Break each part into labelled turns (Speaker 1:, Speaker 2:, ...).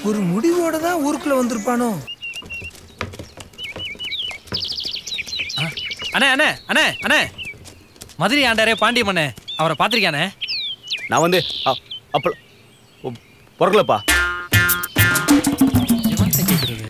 Speaker 1: ஒரு முடிவோட தான் ஊருக்குள்ள வந்திருப்பானோ
Speaker 2: ஆ, அண்ணே அண்ணே அண்ணே அண்ணே மதுரை ஆண்டாரே பாண்டியம் அண்ணே அவரை பார்த்திருக்கானே
Speaker 3: நான் வந்து அ- அப்ப ஒ- பிறக்கலப்பா
Speaker 2: இவன்கிட்ட கேட்குறது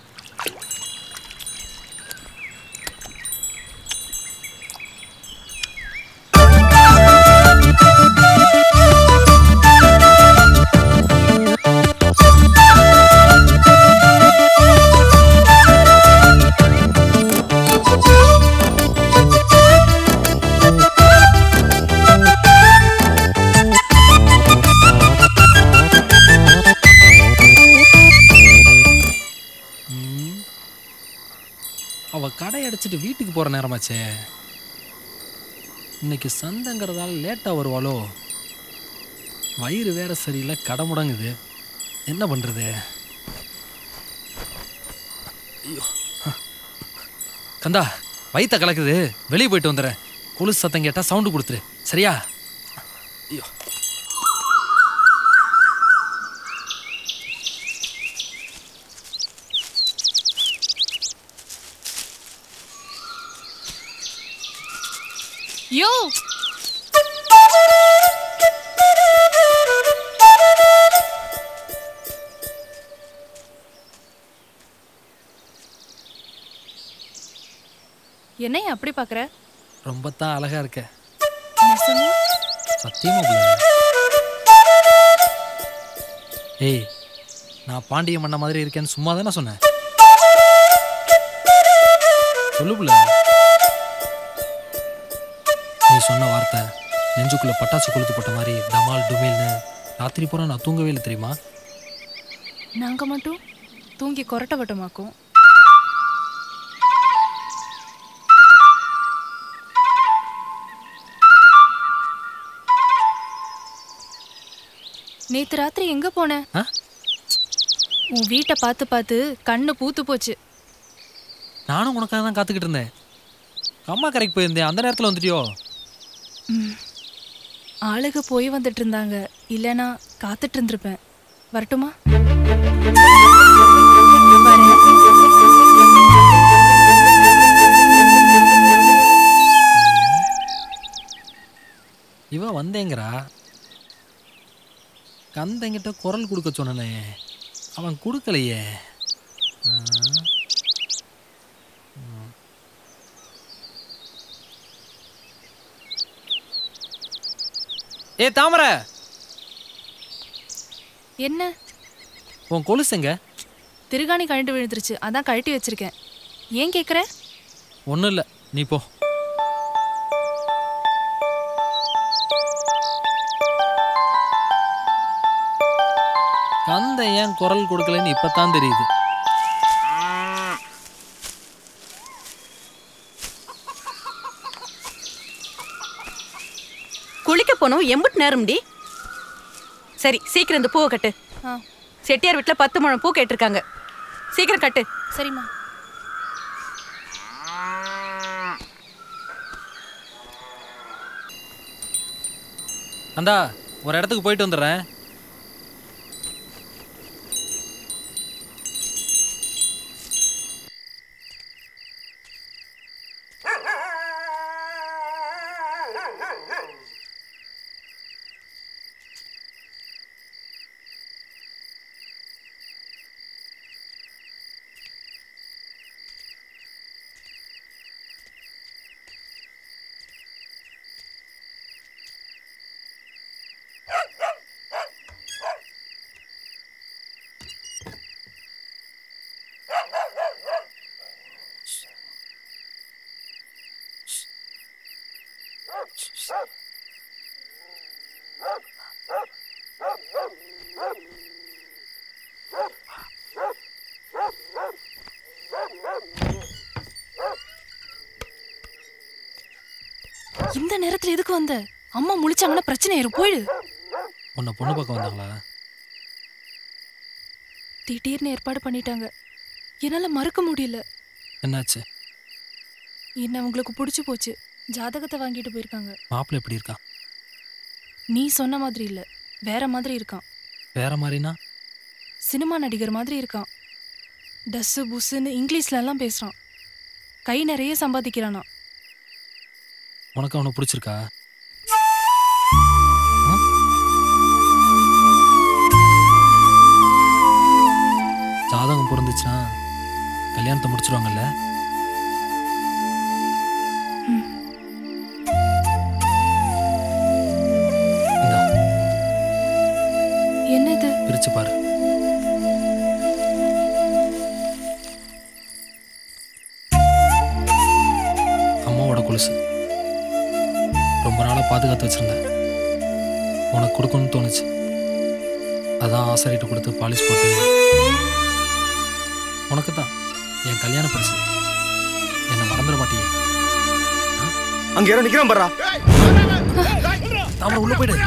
Speaker 2: அவ கடை அடைச்சிட்டு வீட்டுக்கு போற நேரமாச்சே இன்னைக்கு சந்தைங்கிறதால லேட்டா வருவாளோ வயிறு வேற சரியில்லை கடை முடங்குது என்ன பண்றது ஐயோ கந்தா வயித்த கலக்குது வெளியே போயிட்டு வந்துடுறேன் கொலுசு சத்தம் கேட்டா சவுண்டு கொடுத்துரு சரியா ஐயோ
Speaker 4: யோ என்னைய அப்படி பாக்குற
Speaker 2: ரொம்ப தான் அழகா இருக்க
Speaker 4: நெசமா?
Speaker 2: சத்தியமா புள்ள. ஏய் நான் பாண்டிய மன்ன மாதிரி இருக்கேன்னு சும்மா தானே சொன்னேன் சொல்லு புள்ள நீ சொன்ன வார்த்தை நெஞ்சுக்குள்ள பட்டாசு கொளுத்து போட்ட மாதிரி டமால் டுமில்னு ராத்திரி பூரா நான் தூங்கவே இல்லை தெரியுமா
Speaker 4: நாங்க மட்டும் தூங்கி கொரட்டை வட்டமாக்கும் நேத்து ராத்திரி எங்க போன
Speaker 2: ஆ?
Speaker 4: உன் வீட்டை பார்த்து பார்த்து கண்ணு பூத்து போச்சு
Speaker 2: நானும் உனக்காக தான் காத்துக்கிட்டு இருந்தேன் அம்மா கரைக்கு போயிருந்தேன் அந்த நேரத்தில் வந்துட்டியோ
Speaker 4: ஆளுக போய் வந்துட்டு இருந்தாங்க இல்லைனா காத்துட்டு இருந்திருப்பேன் வரட்டுமா வரேன்.
Speaker 2: இவ வந்தேங்கிறா கந்தங்கிட்ட குரல் கொடுக்க சொன்னனே அவன் கொடுக்கலையே ஆ. ம். ஏ தாமரை
Speaker 4: என்ன
Speaker 2: உன் கொலுசுங்க
Speaker 4: திருகாணி கழண்டு விழுந்துருச்சு அதான் கழட்டி வச்சிருக்கேன் ஏன் கேக்குற
Speaker 2: ஒன்றும் இல்லை நீ போ கந்த ஏன் குரல் கொடுக்கலன்னு இப்பதான் தெரியுது
Speaker 5: குளிக்க போனோம் எம்புட்டு நேரம்டி சரி சீக்கிரம் இந்த பூவை கட்டு
Speaker 4: ஆ
Speaker 5: செட்டியார் வீட்டில் பத்து முழம் பூ கேட்டிருக்காங்க சீக்கிரம் கட்டு
Speaker 4: சரிம்மா
Speaker 2: அந்தா ஒரு இடத்துக்கு போயிட்டு வந்துடுறேன்
Speaker 4: இந்த நேரத்துல எதுக்கு வந்த அம்மா முழிச்சாங்கன்னா பிரச்சனை ஆயிரும் போயிடு
Speaker 2: உன்னை பொண்ணு பக்கம் வந்தாங்களா
Speaker 4: திடீர்னு ஏற்பாடு பண்ணிட்டாங்க என்னால மறக்க முடியல
Speaker 2: என்னாச்சு
Speaker 4: என்ன அவங்களுக்கு பிடிச்சு போச்சு ஜாதகத்தை வாங்கிட்டு போயிருக்காங்க
Speaker 2: மாப்பிள்ளை எப்படி இருக்கான்
Speaker 4: நீ சொன்ன மாதிரி இல்ல வேற மாதிரி இருக்கான்
Speaker 2: வேற மாதிரினா
Speaker 4: சினிமா நடிகர் மாதிரி இருக்கான் டஸ்ஸு புஸ்ஸுன்னு இங்கிலீஷ்ல எல்லாம் பேசுறான் கை நிறைய சம்பாதிக்கிறானா
Speaker 2: உனக்கு அவனை பிடிச்சிருக்கா ஆ? ஜாதகம் பொருந்துச்சுன்னா கல்யாணத்தை முடிச்சிருவாங்கல்ல இந்தா
Speaker 4: என்ன இது
Speaker 2: பிரிச்சு பாரு அம்மாவோட கொலுசு ரொம்ப நாளாக பாதுகாத்து வச்சிருந்தேன் உனக்கு கொடுக்கணும்னு தோணுச்சு அதான் ஆசாரிட்ட கொடுத்து பாலிஷ் போட்டு உனக்கு தான் என் கல்யாண பரிசு என்னை மறந்துட மாட்டியே
Speaker 3: அங்க யாரோ நிக்கிறான் பாரா
Speaker 2: தாமரை உள்ள போயிடு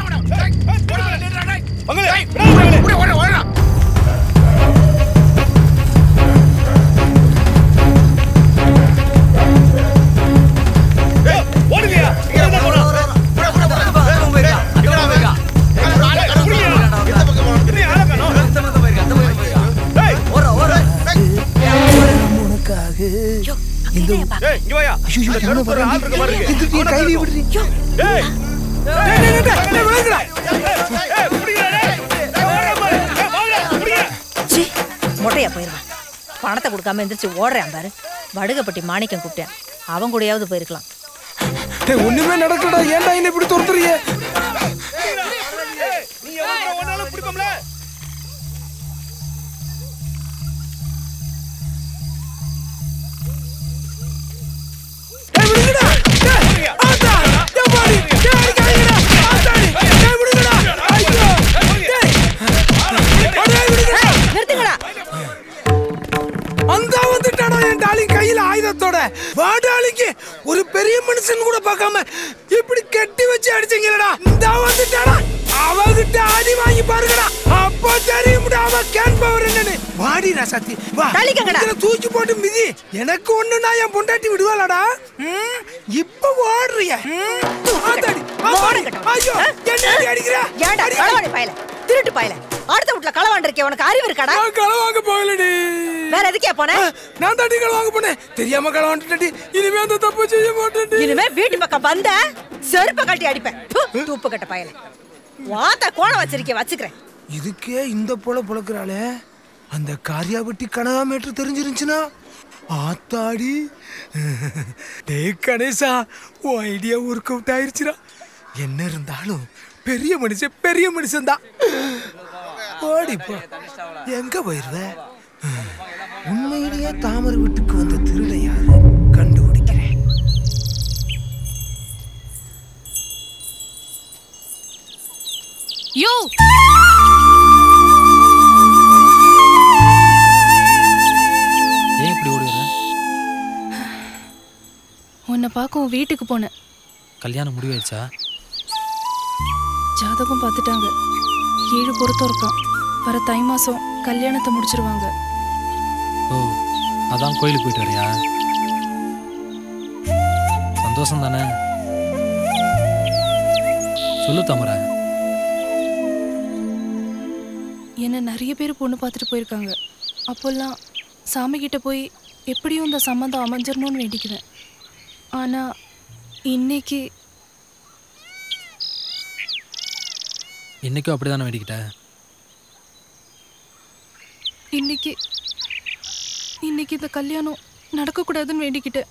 Speaker 1: உனக்காக
Speaker 3: ஏய் இங்க வாயா
Speaker 1: ஐயோ,
Speaker 3: இந்த
Speaker 1: எவனோ
Speaker 3: கருப்பு ஒரு ஆள் இருக்க மாதிரி இருக்கு.
Speaker 1: எந்திரி, என் கையில விடுறி.
Speaker 3: ஏய்
Speaker 1: டேய், டேய், டேய், டேய், விழுங்குடா.
Speaker 3: ஏய் புடிங்கடா டேய் ஏய் ஓடுறா பாரு ஏய் வாங்கடா புடிங்க
Speaker 6: சி மொட்டையா போயிருவான் பணத்தை கொடுக்காம எந்திரிச்சு ஓடுறேன் பாரு வடுகப்பட்டி மாணிக்கம் கூப்பிட்டேன் அவன் கூடயாவது போயிருக்கலாம்
Speaker 1: டேய், ஒண்ணுமே நடக்கலடா ஏன்டா என்ன இப்படி துரத்துறீங்க
Speaker 3: ஏய் நீ எவன ஒன்னால பிடிப்போம்ல
Speaker 1: டேய், விடுங்கடா. டேய், ஆத்தா, டேய், பாடி, டேய், அடிக்காதீங்கடா. ஆத்தாடி, டேய், விடுங்கடா. ஐயோ, டேய். டேய், விடுங்கடா.
Speaker 6: நிறுத்துங்கடா
Speaker 1: அந்த வந்துட்டாடா என் டாலி கையில ஆயுதத்தோட வாடாளிக்கு ஒரு பெரிய மனுஷன் கூட பார்க்காம இப்படி கட்டி வச்சு அடிச்சீங்களடா இந்த வந்துட்டாடா அவகிட்ட அடி வாங்கி பாருங்கடா அப்போ தெரியும்டா அவ கேன் பவர் என்னன்னு வாடி ராசாத்தி வா
Speaker 6: தள்ளிக்கங்கடா.
Speaker 1: இதுல தூக்கி போட்டு மிதி எனக்கு ஒண்ணுனா என் பொண்டாட்டி விடுவாளாடா ம், இப்ப ஓடுறிய ம், ஆத்தாடி, ஆத்தாடி.
Speaker 6: ஓடக்கட்டும்.
Speaker 1: ஐயோ என்ன அடி அடிக்கிற
Speaker 6: ஏன்டா
Speaker 1: அடி,
Speaker 6: களவாணி பயல திருட்டு பயல அடுத்த வீட்டுல களவாண்டு இருக்கே உனக்கு அறிவு இருக்காடா
Speaker 1: நான் களை வாங்க போகலடி
Speaker 6: வேற எதுக்கே போன
Speaker 1: நான் தாண்டி களை வாங்க போனேன் தெரியாம களை வாங்கிட்டேன் இனிமே அந்த தப்பு செய்ய மாட்டேன்
Speaker 6: இனிமே வீட்டு பக்கம் வந்த செருப்ப கட்டி அடிப்பேன் ப்பு, தூப்பு கட்ட பயல வாத்த கோணம் வச்சிருக்கே வச்சுக்கிறேன்
Speaker 1: இதுக்கே இந்த போல புழக்கிறாளே அந்த காரியாபட்டி கனகா மேட்ரு தெரிஞ்சிருந்துச்சுன்னா ஆத்தாடி டேய் கணேசா உன் ஐடியா ஒர்க் அவுட் ஆயிருச்சுடா என்ன இருந்தாலும் பெரிய மனுஷன் பெரிய மனுஷன் தான் ஓடிப்போ எங்க போயிருவ உண்மையிலேயே தாமரை வீட்டுக்கு வந்த திருடன் யாரு கண்டுபிடிக்கிறேன்
Speaker 4: யோ
Speaker 2: ஏன் இப்படி ஓடுகிற
Speaker 4: உன்னை பார்க்க உன் வீட்டுக்கு போனேன்
Speaker 2: கல்யாணம் முடிவாயிடுச்சா
Speaker 4: ஜாதகம் பார்த்துட்டாங்க ஏழு பொருத்தம் இருக்கான் வர தை மாசம் கல்யாணத்தை முடிச்சிருவாங்க
Speaker 2: ஓ அதான் கோயிலுக்கு போயிட்டு வரியா சந்தோஷம் தானே சொல்லு தாமரை
Speaker 4: என்னை நிறைய பேர் பொண்ணு பார்த்துட்டு போயிருக்காங்க அப்போல்லாம் சாமி கிட்ட போய் எப்படியும் இந்த சம்மந்தம் அமைஞ்சிடணும்னு வேண்டிக்குவேன் ஆனா இன்னைக்கு
Speaker 2: இன்னைக்கும் அப்படிதானே வேண்டிக்கிட்ட
Speaker 4: இன்னைக்கு இன்னைக்கு இந்த கல்யாணம் நடக்கக்கூடாதுன்னு வேண்டிக்கிட்டேன்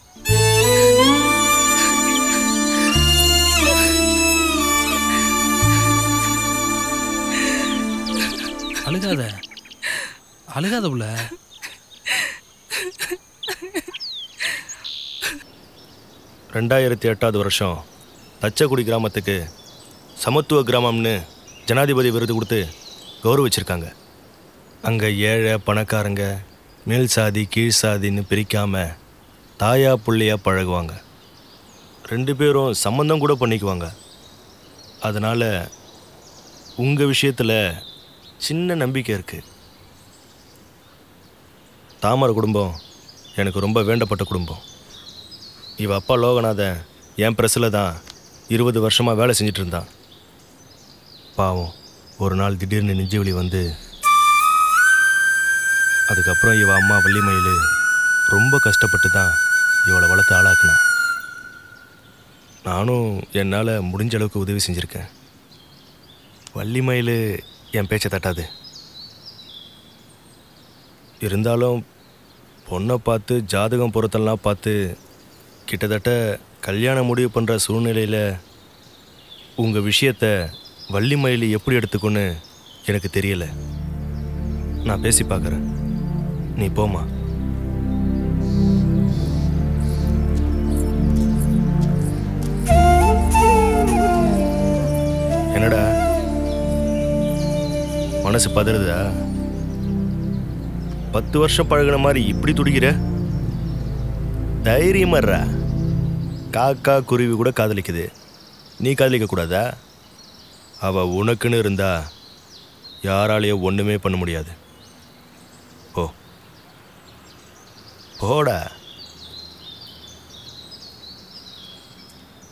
Speaker 2: அழுகாத அழுகாத உள்ள
Speaker 3: ரெண்டாயிரத்தி எட்டாவது வருஷம் தச்சக்குடி கிராமத்துக்கு சமத்துவ கிராமம்னு ஜனாதிபதி விருது கொடுத்து கௌரவிச்சிருக்காங்க அங்கே ஏழை பணக்காரங்க மேல் சாதி கீழ் சாதின்னு பிரிக்காம தாயா புள்ளையா பழகுவாங்க ரெண்டு பேரும் சம்மந்தம் கூட பண்ணிக்குவாங்க அதனால் உங்கள் விஷயத்தில் சின்ன நம்பிக்கை இருக்குது தாமரை குடும்பம் எனக்கு ரொம்ப வேண்டப்பட்ட குடும்பம் இவ அப்பா லோகநாதன் என் ப்ரெஸ்ஸில் தான் இருபது வருஷமாக வேலை செஞ்சுட்டு இருந்தான் பாவம் ஒரு நாள் திடீர்னு நெஞ்சு வலி வந்து அதுக்கப்புறம் இவ அம்மா வள்ளிமயில் ரொம்ப கஷ்டப்பட்டு தான் இவளை வளர்த்து ஆளாக்குனா நானும் என்னால் முடிஞ்ச அளவுக்கு உதவி செஞ்சுருக்கேன் வள்ளிமயில் என் பேச்சை தட்டாது இருந்தாலும் பொண்ணை பார்த்து ஜாதகம் பொருத்தெல்லாம் பார்த்து கிட்டத்தட்ட கல்யாணம் முடிவு பண்ணுற சூழ்நிலையில் உங்கள் விஷயத்த வள்ளிமயில் எப்படி எடுத்துக்கொன்னு எனக்கு தெரியல நான் பேசி பார்க்குறேன் நீ போமா என்னடா மனசு பதறுதா பத்து வருஷம் பழகுன மாதிரி இப்படி துடிக்கிற தைரியமர்றா காக்கா குருவி கூட காதலிக்குது நீ காதலிக்க கூடாதா அவ உனக்குன்னு இருந்தா யாராலையும் ஒண்ணுமே பண்ண முடியாது போ போடா